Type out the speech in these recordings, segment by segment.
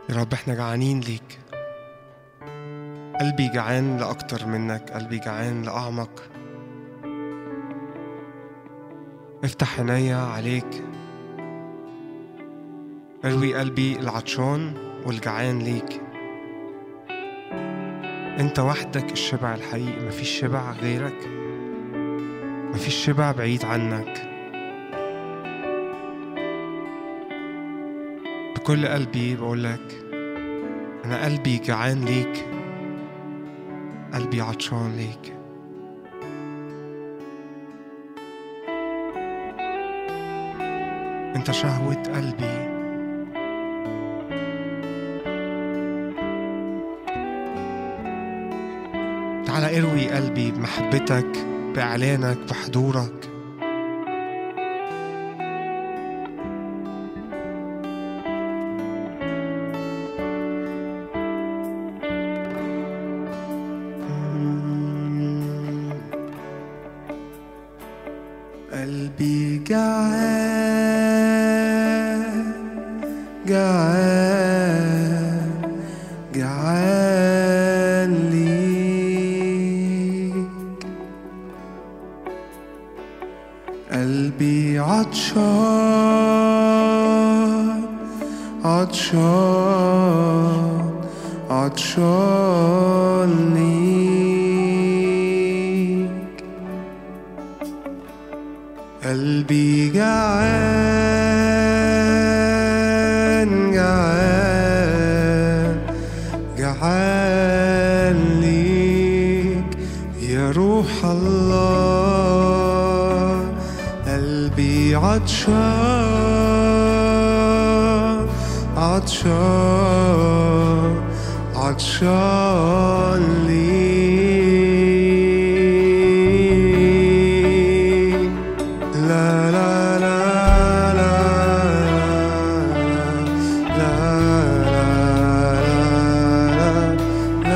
يا رب احنا جعانين ليك قلبي جعان لأكتر منك قلبي جعان لأعمق افتح عينيا عليك اروي قلبي العطشان والجعان ليك انت وحدك الشبع الحقيقي مفيش شبع غيرك مفيش شبع بعيد عنك بكل قلبي بقولك أنا قلبي جعان ليك قلبي عطشان ليك أنت شهوة قلبي تعال اروي قلبي بمحبتك بإعلانك بحضورك قلبي جعان جعان جعان ليك قلبي عطشان عطشان عطشان ليك قلبي جعان جعان جعان ليك يا روح الله قلبي عطشان عطشان عطشان ليك لا لا لا لا لا لا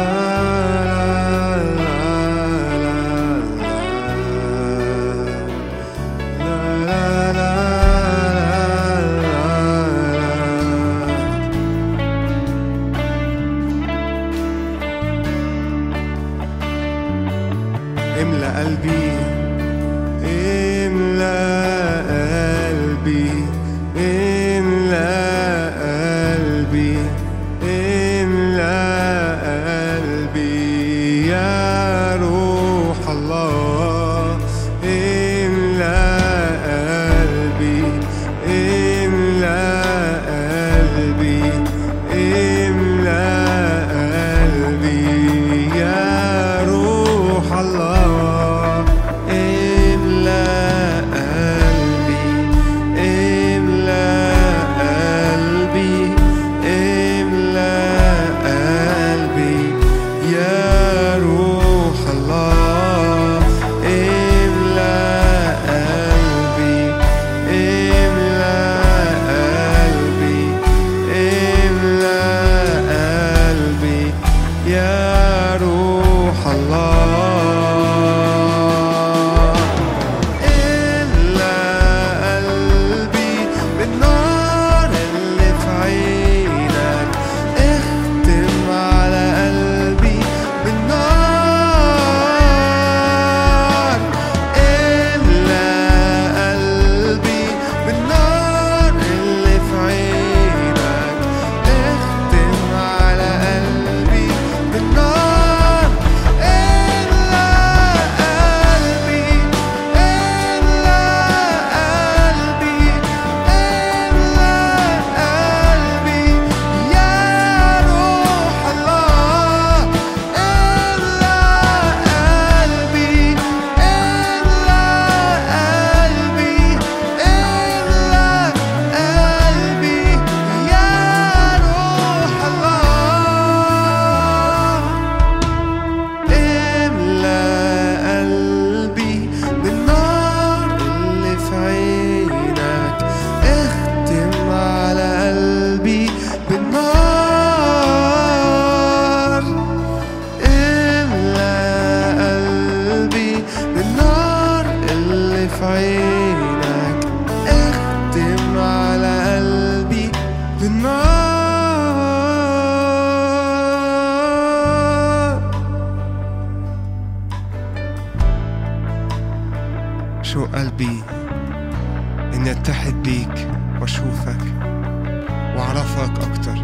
إني أتحد بيك وأشوفك وأعرفك أكتر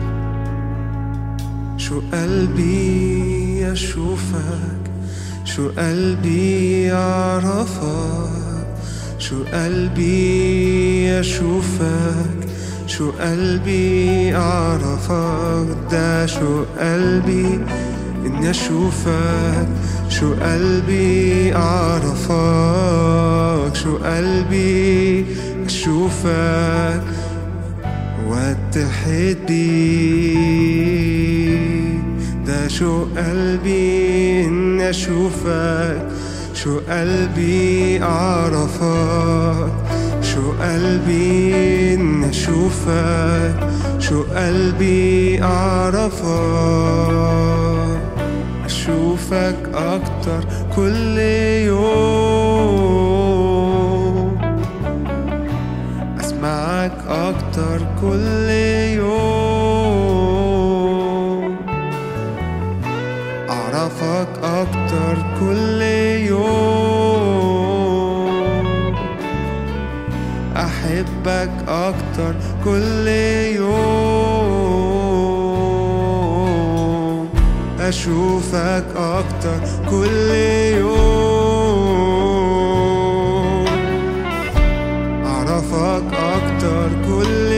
شو قلبي يشوفك شو قلبي يعرفك شو قلبي يشوفك شو قلبي أعرفك ده شو قلبي إني أشوفك شو قلبي أعرفك شو قلبي أشوفك واتحد بيك ده شو قلبي إني أشوفك شو قلبي أعرفك شو قلبي إني أشوفك شو قلبي أعرفك أشوفك أكتر كل يوم أسمعك أكتر كل يوم أعرفك أكتر كل يوم أحبك أكتر كل يوم أشوفك أكتر كل يوم أعرفك أكتر كل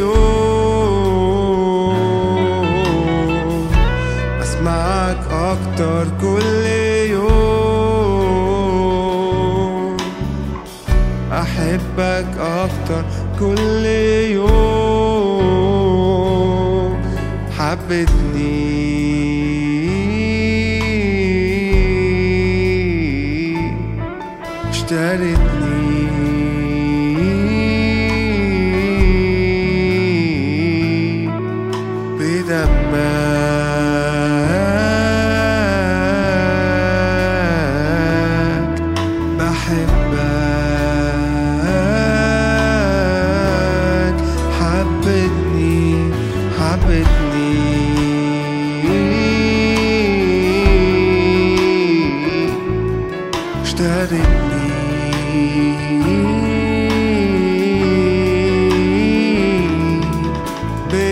يوم أسمعك أكتر كل يوم أحبك أكتر كل يوم حبتني اشترتني بدمك بحبك حبتني حبتني اشترتني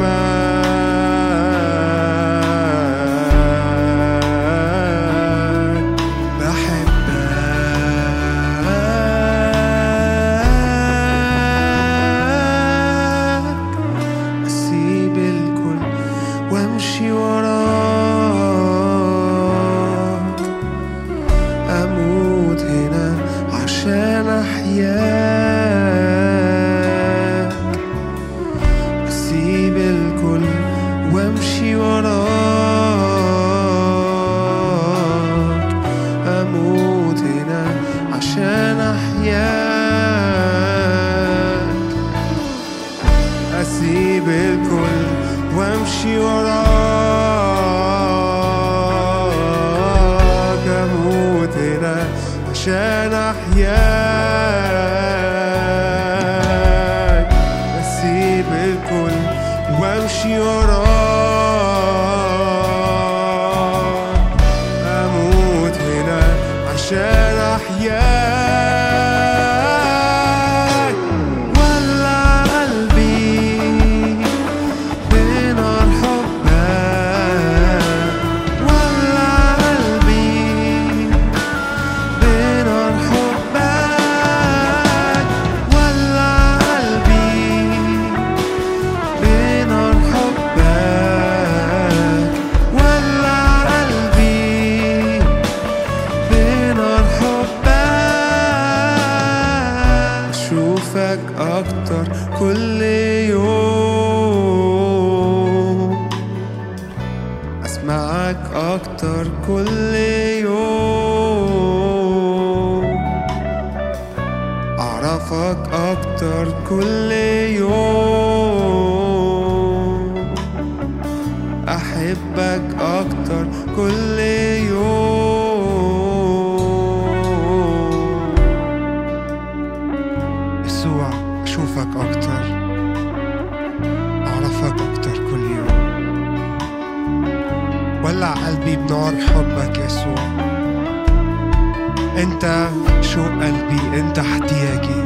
بدمك بحبك أسيب الكل وامشي وراك أموت هنا عشان أحياك أسيب الكل وامشي وراك أموت هنا عشان أحياك أسيب الكل وامشي وراك أموت هنا عشان أحياك أسيب الكل وامشي وراك أموت هنا عشان أحياك ولع قلبي بنار حبك ولع قلبي بنار حبك ولع قلبي بنار حبك ولع قلبي بنار حبك أشوفك أكتر كل يوم أسمعك أكتر كل يوم أعرفك أكتر كل يوم أحبك أكتر كل يوم يسوع أشوفك أكتر أعرفك أكتر كل يوم ولع قلبي بنار حبك يسوع انت شو قلبي انت احتياجي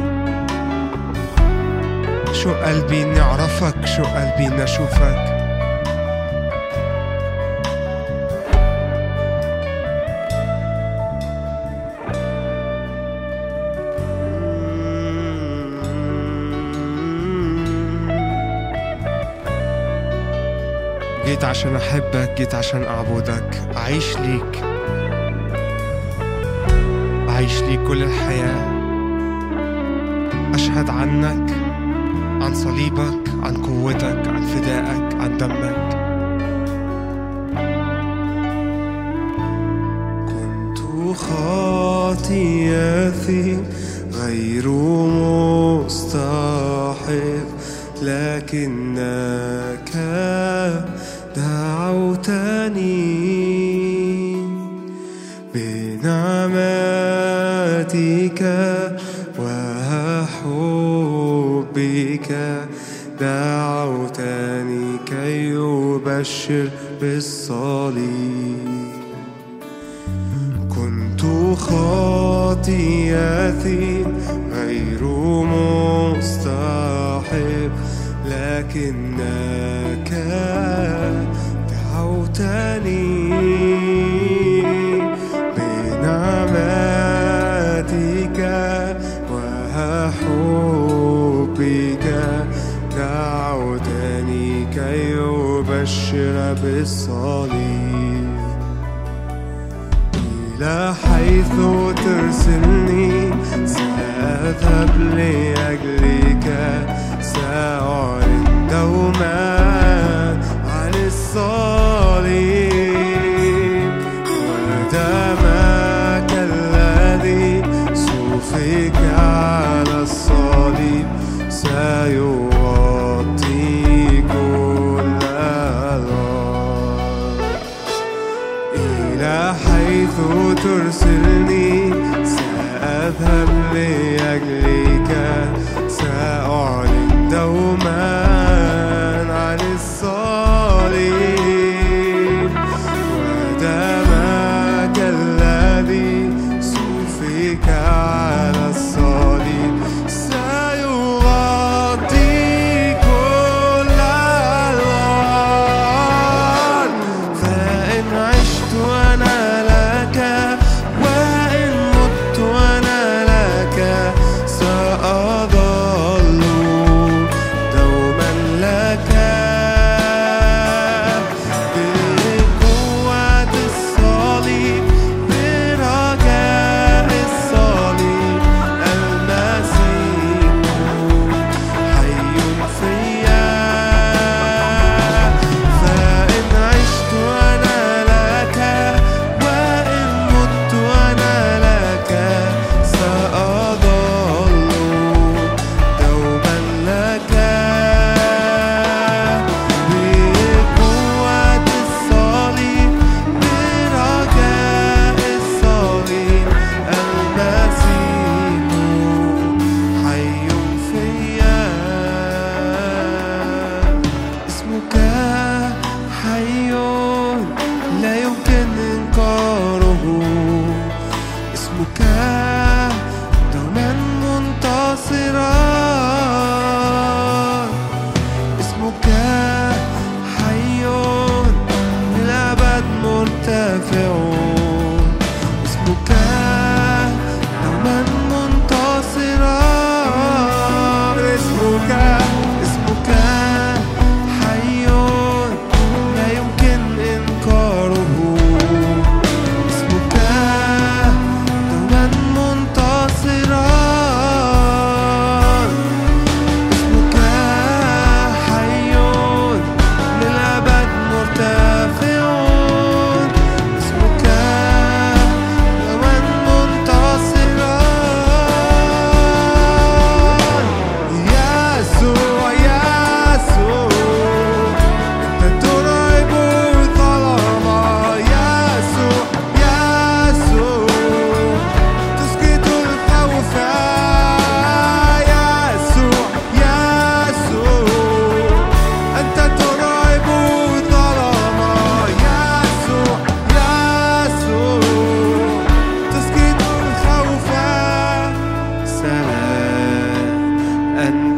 شو قلبي اني اعرفك شو قلبي اني اشوفك جيت عشان احبك جيت عشان اعبدك اعيش ليك اعيش ليك كل الحياه اشهد عنك عن صليبك عن قوتك عن فدائك عن دمك كنت خاطيتي غير مستحق لكنك دعوتني بنعمتك وحبك دعوتني كي أبشر بالصليب كنت خاطيتي غير مستحب لكنك دعوتني بنعمتك وحبك دعوتني كي أبشر بالصليب إلى حيث ترسلني سأذهب لأجلك سأعلن دوما عن الصليب ودمك الذي سفك على الصليب سيغطي كل الأرض إلى حيث ترسلني سأذهب لأجلك سأعلن دوما عن الصليب ودمك الذي سفك على الصليب سيغطي كل الأرض فإن عشت أنا لك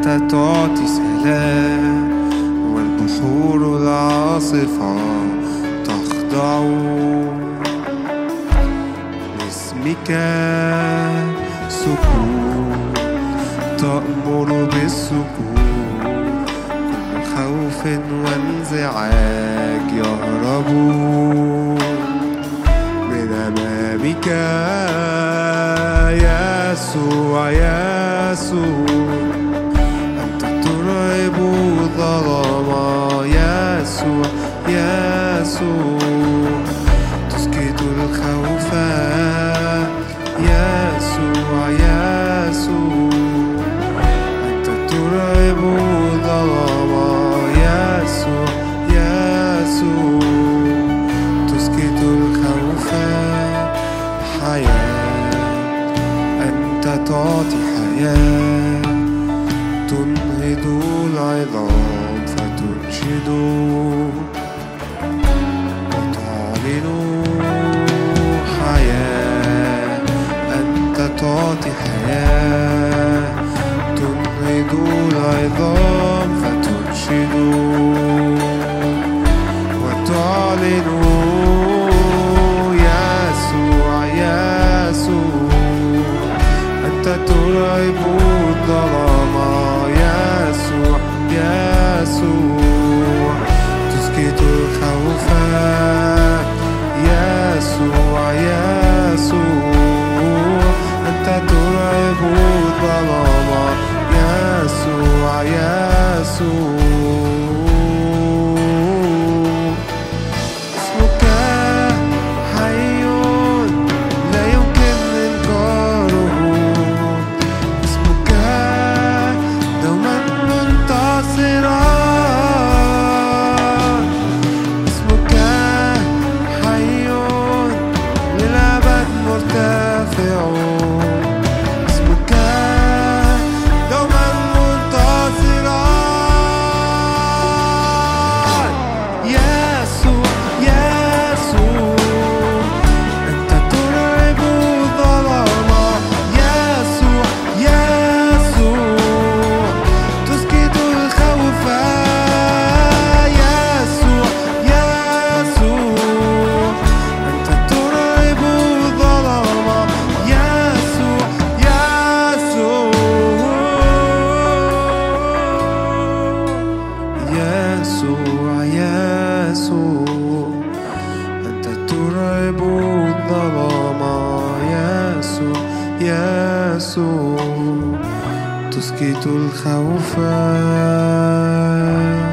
أنت تعطي سلام والبحور العاصفة تخضع باسمك سكون تأمر بالسكون كل خوف وانزعاج يهربون من أمامك يسوع يسوع أنت ترعب الظلام يسوع يسوع تسكت الخوف يسوع يسوع أنت ترعب الظلام يسوع يسوع تسكت الخوف حياة أنت تعطي حياة تنهض العظام فتنشد وتعلن حياة أنت تعطي حياة تنهض العظام فتنشد وتعلن يسوع يسوع أنت ترعب الظلام يسوع يسوع تسكت الخوف يسوع يسوع أنت ترعب الظلام يسوع يسوع اسمك حي لا يمكن إنكاره اسمك دوما منتصرا اسمك حي للأبد مرتفع اسمك دوما منتصرا يسوع يسوع أنت ترعب الظلام يسوع يسوع تسكت الخوف يسوع يسوع أنت ترعب الظلام يسوع يسوع يسوع يسوع أنت ترعب الظلام يسوع يسوع تسكت الخوف